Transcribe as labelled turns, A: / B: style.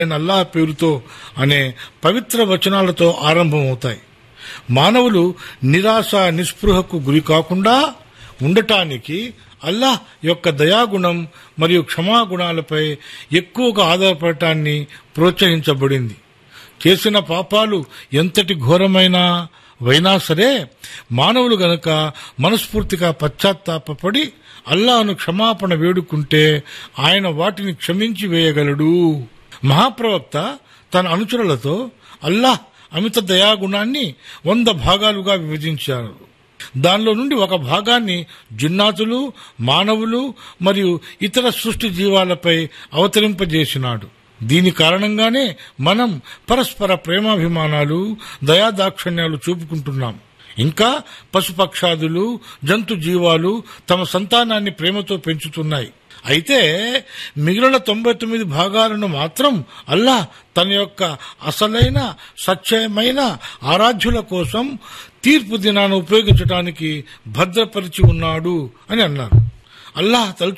A: అయిన అల్లాహ్ పేరుతో అనే పవిత్ర వచనాలతో ఆరంభమవుతాయి మానవులు నిరాశ నిస్పృహకు గురి కాకుండా ఉండటానికి అల్లాహ్ యొక్క దయాగుణం మరియు క్షమాగుణాలపై ఎక్కువగా ఆధారపడటాన్ని ప్రోత్సహించబడింది చేసిన పాపాలు ఎంతటి ఘోరమైన వైనా సరే మానవులు గనక మనస్ఫూర్తిగా పశ్చాత్తాపపడి అల్లాను క్షమాపణ వేడుకుంటే ఆయన వాటిని క్షమించి వేయగలడు మహాప్రవక్త తన అనుచరులతో అల్లాహ్ అమిత దయాగుణాన్ని వంద భాగాలుగా విభజించారు దానిలో నుండి ఒక భాగాన్ని జిన్నాతులు మానవులు మరియు ఇతర సృష్టి జీవాలపై అవతరింపజేసినాడు దీని కారణంగానే మనం పరస్పర ప్రేమాభిమానాలు దయాదాక్షణ్యాలు చూపుకుంటున్నాం ఇంకా పశుపక్షాదులు జంతు జీవాలు తమ సంతానాన్ని ప్రేమతో పెంచుతున్నాయి అయితే మిగిలిన తొంభై తొమ్మిది భాగాలను మాత్రం అల్లాహ్ తన యొక్క అసలైన సత్యమైన ఆరాధ్యుల కోసం తీర్పు దినాన్ని ఉపయోగించడానికి భద్రపరిచి ఉన్నాడు అని అన్నారు అల్లాహ్ తలుచు